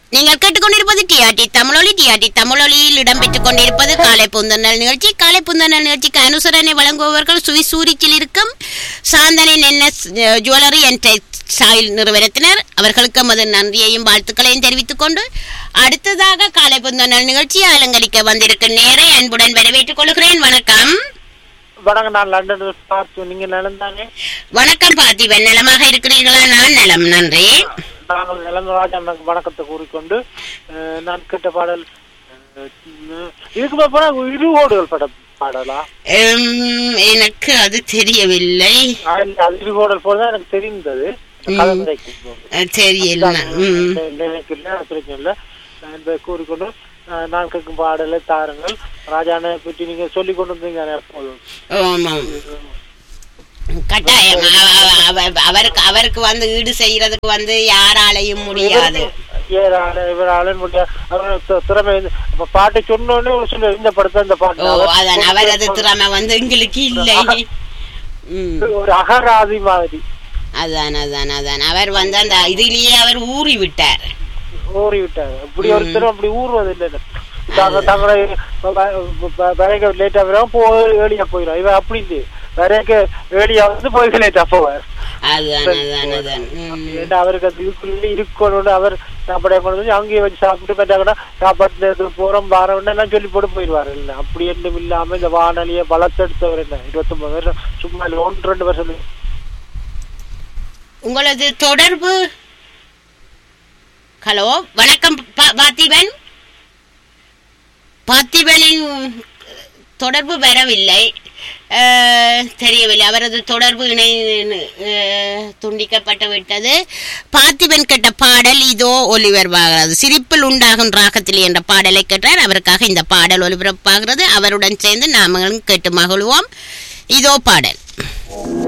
நீங்கள் கேட்டுக்கொண்டிருப்பது டிஆர்டி தமிழொலி டிஆர்டி தமிழொலியில் இடம்பெற்றுக் கொண்டிருப்பது காலை புந்தனல் நிகழ்ச்சி காலை புந்தனல் நிகழ்ச்சிக்கு அனுசரணை வழங்குபவர்கள் சுவிஸ் சூரிச்சில் இருக்கும் சாந்தனை நென்னஸ் ஜுவல்லரி அண்ட் டெக்ஸ்டைல் நிறுவனத்தினர் அவர்களுக்கு நமது நன்றியையும் வாழ்த்துக்களையும் தெரிவித்துக் கொண்டு அடுத்ததாக காலை புந்தனல் நிகழ்ச்சியை அலங்கரிக்க வந்திருக்கும் நேரை அன்புடன் வரவேற்றுக் கொள்கிறேன் வணக்கம் வணக்கம் நான் லண்டன் பார்த்து நீங்க நலந்தானே வணக்கம் பார்த்திபன் நலமாக இருக்கிறீர்களா நான் நலம் நன்றி நாங்கள் நலந்தராஜ் அண்ணனுக்கு வணக்கத்தை கூறிக்கொண்டு அஹ், நான் கேட்ட பாடல் அஹ், இதுக்கு போனா இரு ஓடுகள் படம் பாடலா உம், எனக்கு அது தெரியவில்லை அது அது இரு ஓடல் போலதான் எனக்கு தெரிந்தது கதை கிடைக்கும் போது. அஹ், தெரியல உம். எனக்கு இல்லை பிரச்சனை இல்லை நான் இதை கூறிக்கொண்டு அஹ், நான் கேட்கும் பாடலை தாருங்கள் ராஜானை பற்றி நீங்க சொல்லி கொண்டு வந்தீங்க எப்போதும் ஆமாம் கட்டாயம் அவ- அவ- அவ- அவருக்கு அவருக்கு வந்து ஈடு செய்யறதுக்கு வந்து யாராலையும் முடியாது ஏறால இவரால முடியாது அவரோட தி- திறமை வந்து- அப்ப பாட்டு சொன்னோடனே ஒரு சில இந்த படத்தை இந்த ஓ பாட்டு அதான் அவரது திறமை வந்து எங்களுக்கு இல்லை உம் ஒரு அகராதி மாதிரி அதான் அதான் அதான் அவர் வந்து அந்த இதுலயே அவர் ஊறி விட்டார் ஊறி விட்டாங்க இப்படி ஒரு திறமை அப்படி ஊறுவது இல்லை தாங்க தங்களை வரைக்க லேட்டா வரும் போ ஏழியா போயிடும் இவன் அப்படி இல்லை வரைக்க ஏழியா வந்து போய் லேட்டா போவார் அதான் அதான் அதான் உம். ஏன்னா அவருக்கு அது இதுக்குள்ளே இருக்கணும்னு அவர் சாப்பாடை கொண்டு வந்து அங்கேயே வச்சு சாப்பிட்டு பார்த்தாங்கன்னா சாப்பாட்டு நேரத்துக்கு போறோம் வாரம் எல்லாம் சொல்லி போட்டு போயிடுவாரு இல்லை அப்படி ஒன்றும் இல்லாம இந்த வானொலியை வளர்த்தெடுத்தவர் என்ன இருபத்தொன்பது வருஷம் சும்மா இல்லை ஒன்று ரெண்டு வருஷம் உங்களது தொடர்பு ஹலோ வணக்கம் பா- பார்த்திபன் பார்த்திபனின் தொடர்பு வரவில்லை அஹ், தெரியவில்லை அவரது தொடர்பு இணை அஹ், துண்டிக்கப்பட்டு விட்டது பார்த்திபன் கேட்ட பாடல் இதோ ஒலிபரப்பாகிறது சிரிப்பில் உண்டாகும் ராகத்தில் என்ற பாடலை கேட்டார் அவருக்காக இந்த பாடல் ஒலிபரப்பாகிறது அவருடன் சேர்ந்து நாமளும் கேட்டு மகிழ்வோம் இதோ பாடல்